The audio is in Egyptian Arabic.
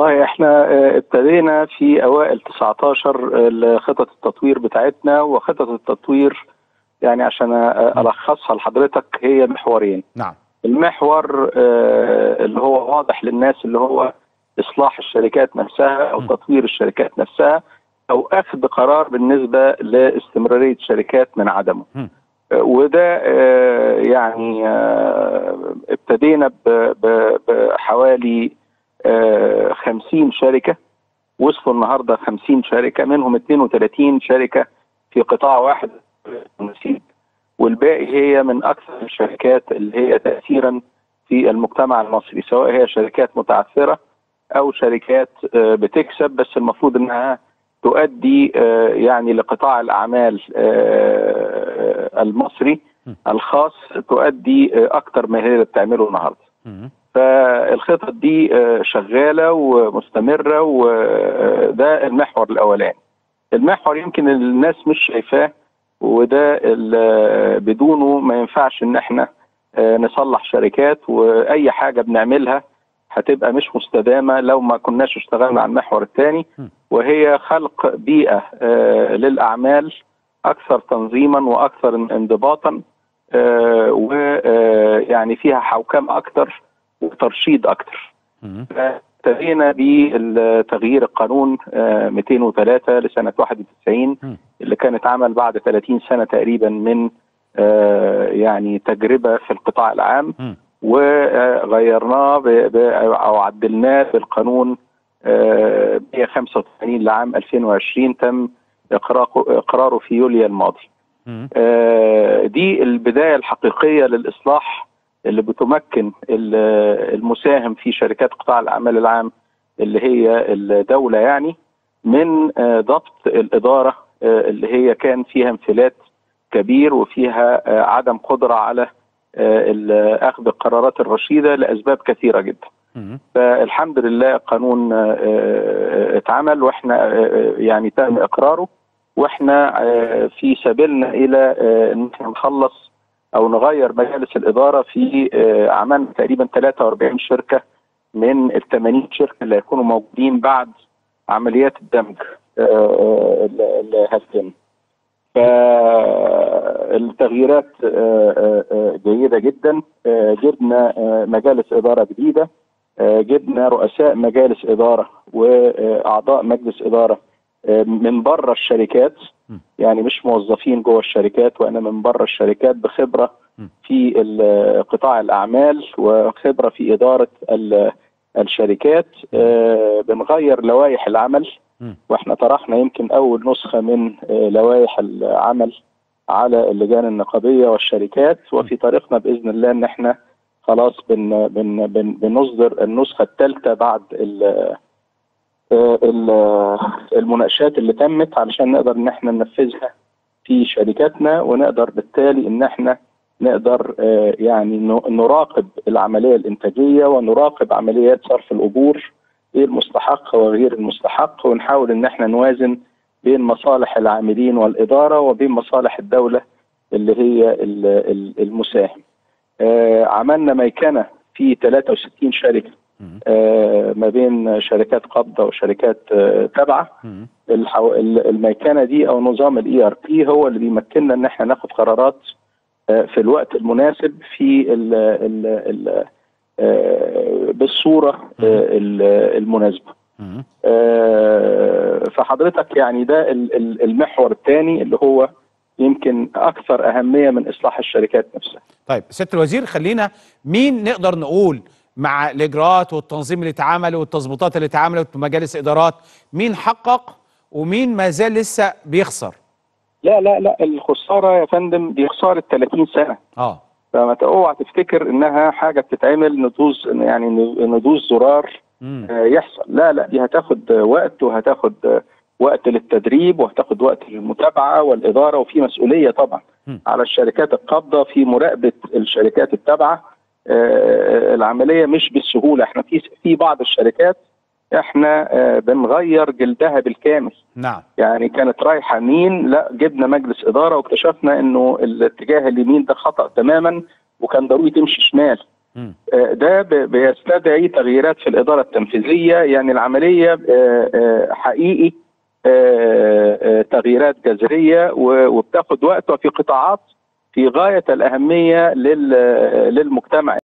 والله احنا آه، ابتدينا في اوائل 19 خطط التطوير بتاعتنا وخطط التطوير يعني عشان آه، الخصها لحضرتك هي محورين نعم المحور آه، اللي هو واضح للناس اللي هو اصلاح الشركات نفسها او م. تطوير الشركات نفسها او اخذ قرار بالنسبه لاستمراريه الشركات من عدمه م. آه، وده آه، يعني آه، ابتدينا ب- ب- بحوالي آه، 50 شركه وصلوا النهارده 50 شركه منهم 32 شركه في قطاع واحد نسيب والباقي هي من اكثر الشركات اللي هي تاثيرا في المجتمع المصري سواء هي شركات متعثره او شركات آه، بتكسب بس المفروض انها تؤدي آه، يعني لقطاع الاعمال آه، المصري م. الخاص تؤدي آه، اكثر ما هي اللي بتعمله النهارده مم. فالخطط دي آه، شغاله ومستمره وده المحور الاولاني. المحور يمكن الناس مش شايفاه وده ال- بدونه ما ينفعش ان احنا آه، نصلح شركات واي حاجه بنعملها هتبقى مش مستدامه لو ما كناش اشتغلنا على المحور الثاني م. وهي خلق بيئه آه، للاعمال اكثر تنظيما واكثر انضباطا ويعني فيها حوكمه اكثر وترشيد اكثر. مم. ابتدينا بتغيير القانون آه، 203 لسنه 91 م. اللي كان اتعمل بعد 30 سنه تقريبا من آه، يعني تجربه في القطاع العام مم. وغيرناه ب- ب- او عدلناه بالقانون آه، 185 لعام 2020 تم إقراقه- اقراره في يوليو الماضي. مم. آه، دي البدايه الحقيقيه للاصلاح اللي بتمكن ال- المساهم في شركات قطاع الاعمال العام اللي هي الدوله يعني من آه، ضبط الاداره آه، اللي هي كان فيها انفلات كبير وفيها آه، عدم قدره على آه، ال- اخذ القرارات الرشيده لاسباب كثيره جدا. مم. فالحمد لله القانون آه، آه، اتعمل واحنا آه، يعني تم اقراره واحنا آه، في سبيلنا الى آه، ان احنا نخلص او نغير مجالس الاداره في آه، عملنا تقريبا 43 شركه من ال 80 شركه اللي هيكونوا موجودين بعد عمليات الدمج آه، آه، اللي اللي هتتم. فالتغييرات آه، آه، آه، جيده جدا آه، جبنا آه، مجالس اداره جديده آه، جبنا رؤساء مجالس اداره واعضاء مجلس اداره آه، من بره الشركات م. يعني مش موظفين جوه الشركات وانا من بره الشركات بخبره م. في ال- قطاع الاعمال وخبره في اداره ال- الشركات آه، بنغير لوائح العمل م. واحنا طرحنا يمكن اول نسخه من آه، لوائح العمل على اللجان النقابيه والشركات وفي طريقنا باذن الله ان احنا خلاص بن بن بن بنصدر النسخه الثالثه بعد ال- آه، ال- المناقشات اللي تمت علشان نقدر ان احنا ننفذها في شركاتنا ونقدر بالتالي ان احنا نقدر آه، يعني ن- نراقب العمليه الانتاجيه ونراقب عمليات صرف الاجور ايه المستحق وغير المستحق ونحاول ان احنا نوازن بين مصالح العاملين والاداره وبين مصالح الدوله اللي هي ال- ال- المساهم. آه، عملنا ميكنه في 63 شركه مم. آه، ما بين شركات قبضه وشركات آه، تابعه مم. الحو... ال- الميكنه دي او نظام الاي ار بي هو اللي بيمكننا ان احنا ناخد قرارات آه، في الوقت المناسب في ال ال ال آه، بالصوره آه، ال- المناسبه. مم. آه، فحضرتك يعني ده ال- ال- المحور الثاني اللي هو يمكن اكثر اهميه من اصلاح الشركات نفسها. طيب سياده الوزير خلينا مين نقدر نقول مع الاجراءات والتنظيم اللي اتعمل والتظبيطات اللي اتعملت في مجالس ادارات مين حقق ومين ما زال لسه بيخسر لا لا لا الخساره يا فندم دي خساره 30 سنه. اه فما اوعى تفتكر انها حاجه بتتعمل ندوز يعني ندوز زرار مم. آه، يحصل لا لا دي هتاخد آه، وقت وهتاخد آه، وقت للتدريب وهتاخد وقت للمتابعه والاداره وفي مسؤوليه طبعا مم. على الشركات القابضه في مراقبه الشركات التابعه آه، العمليه مش بالسهوله احنا في في بعض الشركات احنا آه، بنغير جلدها بالكامل نعم يعني كانت رايحه يمين لا جبنا مجلس اداره واكتشفنا انه الاتجاه اليمين ده خطا تماما وكان ضروري تمشي شمال مم. آه، ده ب- بيستدعي تغييرات في الإدارة التنفيذية يعني العملية آه، آه، حقيقي آه، آه، تغييرات جذرية و- وبتاخد وقت وفي قطاعات في غاية الأهمية لل- للمجتمع